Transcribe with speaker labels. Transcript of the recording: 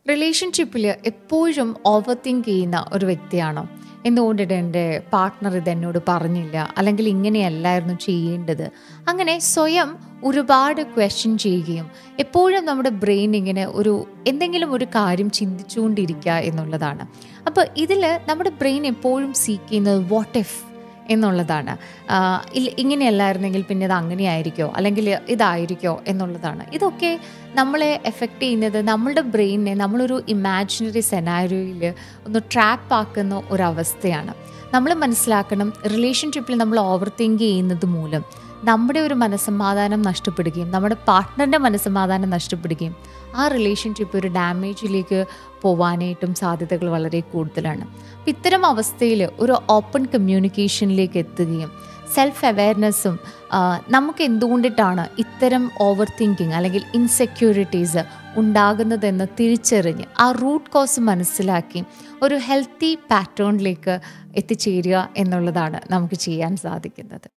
Speaker 1: റിലേഷൻഷിപ്പിൽ എപ്പോഴും over think ചെയ്യുന്ന ഒരു വ്യക്തിയാണോ എന്തുകൊണ്ടിട്ട് എൻ്റെ പാർട്ട്ണർ ഇത് എന്നോട് പറഞ്ഞില്ല അല്ലെങ്കിൽ ഇങ്ങനെയല്ലായിരുന്നു ചെയ്യേണ്ടത് അങ്ങനെ സ്വയം ഒരുപാട് ക്വസ്റ്റ്യൻ ചെയ്യുകയും എപ്പോഴും നമ്മുടെ ബ്രെയിൻ ഇങ്ങനെ ഒരു എന്തെങ്കിലും ഒരു കാര്യം ചിന്തിച്ചുകൊണ്ടിരിക്കുക എന്നുള്ളതാണ് അപ്പോൾ ഇതിൽ നമ്മുടെ ബ്രെയിൻ എപ്പോഴും സീക്ക് ചെയ്യുന്നത് വാട്ട് എഫ് എന്നുള്ളതാണ് ആഹ് ഇല്ല ഇങ്ങനെയല്ലായിരുന്നെങ്കിൽ പിന്നെ ഇത് അങ്ങനെയായിരിക്കോ അല്ലെങ്കിൽ ഇതായിരിക്കോ എന്നുള്ളതാണ് ഇതൊക്കെ നമ്മളെ എഫക്റ്റ് ചെയ്യുന്നത് നമ്മളുടെ ബ്രെയിനിനെ നമ്മളൊരു ഇമാജിനറി സെനാരിയോയിൽ ഒന്ന് ട്രാപ്പ് ആക്കുന്ന ഒരവസ്ഥയാണ് നമ്മൾ മനസ്സിലാക്കണം റിലേഷൻഷിപ്പിൽ നമ്മൾ ഓവർ തിങ്ക് ചെയ്യുന്നത് മൂലം നമ്മുടെ ഒരു മനസ്സമാധാനം നഷ്ടപ്പെടുകയും നമ്മുടെ പാർട്ട്ണറിൻ്റെ മനസ്സമാധാനം നഷ്ടപ്പെടുകയും ആ റിലേഷൻഷിപ്പ് ഒരു ഡാമേജിലേക്ക് പോവാനായിട്ടും സാധ്യതകൾ വളരെ കൂടുതലാണ് അപ്പം ഇത്തരം അവസ്ഥയിൽ ഒരു ഓപ്പൺ കമ്മ്യൂണിക്കേഷനിലേക്ക് എത്തുകയും സെൽഫ് അവയർനെസ്സും നമുക്ക് എന്തുകൊണ്ടിട്ടാണ് ഇത്തരം ഓവർ തിങ്കിങ് അല്ലെങ്കിൽ ഇൻസെക്യൂരിറ്റീസ് ഉണ്ടാകുന്നതെന്ന് തിരിച്ചറിഞ്ഞ് ആ റൂട്ട് കോസ് മനസ്സിലാക്കി ഒരു ഹെൽത്തി പാറ്റേണിലേക്ക് എത്തിച്ചേരുക എന്നുള്ളതാണ് നമുക്ക് ചെയ്യാൻ സാധിക്കുന്നത്